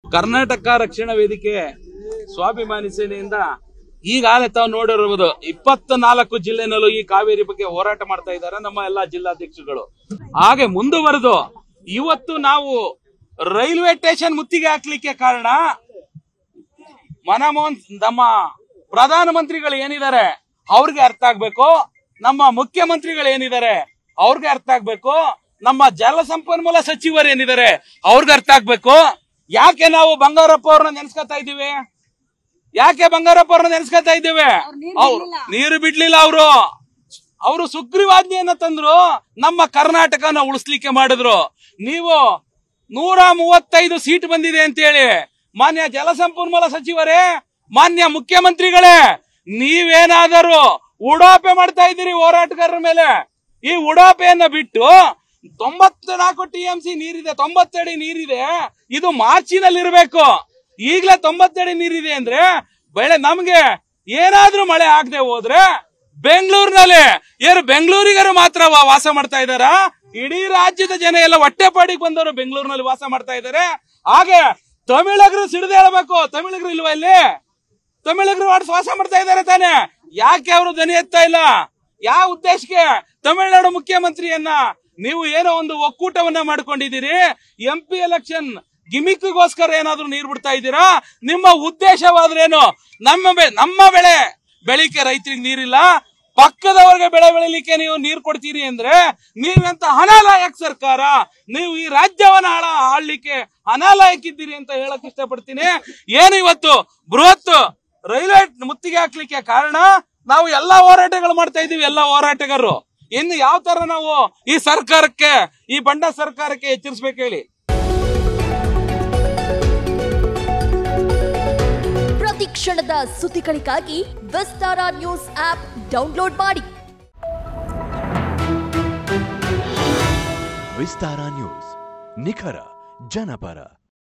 ಕರ್ನಾಟಕ ರಕ್ಷಣಾ ವೇದಿಕೆ ಸ್ವಾಭಿಮಾನಿ ಸೇನೆಯಿಂದ ಈಗಾಗಲೇ ತಾವು ನೋಡಿರುವುದು ಇಪ್ಪತ್ತ ನಾಲ್ಕು ಜಿಲ್ಲೆನಲ್ಲೂ ಈ ಕಾವೇರಿ ಬಗ್ಗೆ ಹೋರಾಟ ಮಾಡ್ತಾ ಇದ್ದಾರೆ ನಮ್ಮ ಎಲ್ಲಾ ಜಿಲ್ಲಾಧ್ಯಕ್ಷಗಳು ಹಾಗೆ ಮುಂದುವರೆದು ಇವತ್ತು ನಾವು ರೈಲ್ವೆ ಸ್ಟೇಷನ್ ಮುತ್ತಿಗೆ ಹಾಕ್ಲಿಕ್ಕೆ ಕಾರಣ ಮನಮೋಹನ್ ನಮ್ಮ ಪ್ರಧಾನಮಂತ್ರಿಗಳು ಏನಿದ್ದಾರೆ ಅವ್ರಿಗೆ ಅರ್ಥ ಆಗ್ಬೇಕು ನಮ್ಮ ಮುಖ್ಯಮಂತ್ರಿಗಳು ಏನಿದ್ದಾರೆ ಅವ್ರಿಗೆ ಅರ್ಥ ಆಗ್ಬೇಕು ನಮ್ಮ ಜಲಸಂಪನ್ಮೂಲ ಸಚಿವರು ಏನಿದ್ದಾರೆ ಅವ್ರಿಗೆ ಅರ್ಥ ಆಗ್ಬೇಕು ಯಾಕೆ ನಾವು ಬಂಗಾರಪ್ಪ ಅವ್ರನ್ನ ನೆನ್ಸ್ಕೊತಾ ಇದ್ದೀವಿ ಯಾಕೆ ಬಂಗಾರಪ್ಪ ಅವ್ರನ್ನ ನೆನ್ಸ್ಕೊತಾ ಇದ್ದೀವಿ ಅವ್ರು ನೀರು ಬಿಡ್ಲಿಲ್ಲ ಅವರು ಅವರು ಸುಗ್ರೀವಾಜ್ಞೆಯನ್ನ ತಂದ್ರು ನಮ್ಮ ಕರ್ನಾಟಕನ ಉಳಿಸ್ಲಿಕ್ಕೆ ಮಾಡಿದ್ರು ನೀವು ನೂರ ಮೂವತ್ತೈದು ಸೀಟ್ ಬಂದಿದೆ ಅಂತೇಳಿ ಮಾನ್ಯ ಜಲಸಂಪನ್ಮೂಲ ಸಚಿವರೇ ಮಾನ್ಯ ಮುಖ್ಯಮಂತ್ರಿಗಳೇ ನೀವೇನಾದರೂ ಉಡಾಪೆ ಮಾಡ್ತಾ ಇದ್ದೀರಿ ಹೋರಾಟಗಾರರ ಮೇಲೆ ಈ ಉಡಾಪೆಯನ್ನ ಬಿಟ್ಟು ತೊಂಬತ್ತು ನಾಲ್ಕು ಟಿ ಎಂ ಸಿ ನೀರಿದೆ ತೊಂಬತ್ತಡಿ ನೀರಿದೆ ಇದು ಮಾರ್ಚಿನಲ್ಲಿ ಇರಬೇಕು ಈಗಲೇ ತೊಂಬತ್ತಡಿ ನೀರಿದೆ ಅಂದ್ರೆ ಬೆಳೆ ನಮ್ಗೆ ಏನಾದ್ರೂ ಮಳೆ ಆಗದೆ ಹೋದ್ರೆ ಬೆಂಗಳೂರಿನಲ್ಲಿ ಏನು ಬೆಂಗಳೂರಿಗರು ಮಾತ್ರ ವಾ- ವಾಸ ಮಾಡ್ತಾ ಇದಾರ ಇಡೀ ರಾಜ್ಯದ ಜನ ಎಲ್ಲ ಹೊಟ್ಟೆಪಾಡಿಗೆ ಬಂದವರು ಬೆಂಗಳೂರಿನಲ್ಲಿ ವಾಸ ಮಾಡ್ತಾ ಇದ್ದಾರೆ ಹಾಗೆ ತಮಿಳಗರು ಸಿಡಿದು ಹೇಳ್ಬೇಕು ತಮಿಳಗರು ಇಲ್ವಾ ಇಲ್ಲಿ ತಮಿಳಗರು ವಾಸ- ವಾಸ ಮಾಡ್ತಾ ಇದ್ದಾರೆ ತಾನೆ ಯಾಕೆ ಅವರು ಧ್ವನಿ ಎತ್ತಾ ಇಲ್ಲ ಯಾವ ಉದ್ದೇಶಕ್ಕೆ ತಮಿಳುನಾಡು ಮುಖ್ಯಮಂತ್ರಿಯನ್ನ ನೀವು ಏನೋ ಒಂದು ಒಕ್ಕೂಟವನ್ನ ಮಾಡ್ಕೊಂಡಿದ್ದೀರಿ ಎಂ ಪಿ ಎಲೆಕ್ಷನ್ ಗಿಮಿಕ್ಗೋಸ್ಕರ ಏನಾದ್ರೂ ನೀರ್ ಬಿಡ್ತಾ ಇದ್ದೀರಾ ನಿಮ್ಮ ಉದ್ದೇಶವಾದ್ರೇನು ನಮ್ಮ ಬೆ- ನಮ್ಮ ಬೆಳೆ ಬೆಳಿಗ್ಗೆ ರೈತರಿಗೆ ನೀರಿಲ್ಲ ಪಕ್ಕದವ್ರಿಗೆ ಬೆಳೆ ಬೆಳಿಲಿಕ್ಕೆ ನೀವು ನೀರು ಕೊಡ್ತೀರಿ ಅಂದ್ರೆ ನೀವೆಂತ ಅನಾಲಾಯಕ್ ಸರ್ಕಾರ ನೀವು ಈ ರಾಜ್ಯವನ್ನ ಆಳ ಆಳ್ಲಿಕ್ಕೆ ಅನಾಲಾಯಕ್ ಇದ್ದೀರಿ ಅಂತ ಹೇಳಕ್ ಇಷ್ಟಪಡ್ತೀನಿ ಏನು ಇವತ್ತು ಬೃಹತ್ ರೈಲ್ವೆ ಮುತ್ತಿಗೆ ಹಾಕ್ಲಿಕ್ಕೆ ಕಾರಣ ನಾವು ಎಲ್ಲಾ ಹೋರಾಟಗಳು ಮಾಡ್ತಾ ಇದೀವಿ ಎಲ್ಲಾ ಹೋರಾಟಗಾರರು ಇನ್ನು ಯಾವ ತರ ನಾವು ಈ ಸರ್ಕಾರಕ್ಕೆ ಈ ಬಂಡ ಸರ್ಕಾರಕ್ಕೆ ಎಚ್ಚರಿಸ್ಬೇಕು ಹೇಳಿ ಪ್ರತಿ ಕ್ಷಣದ ಸುದ್ದಿಗಳಿಗಾಗಿ ವಿಸ್ತಾರ ನ್ಯೂಸ್ ಆಪ್ ಡೌನ್ಲೋಡ್ ಮಾಡಿ ವಿಸ್ತಾರ ನ್ಯೂಸ್ ನಿಖರ ಜನಪರ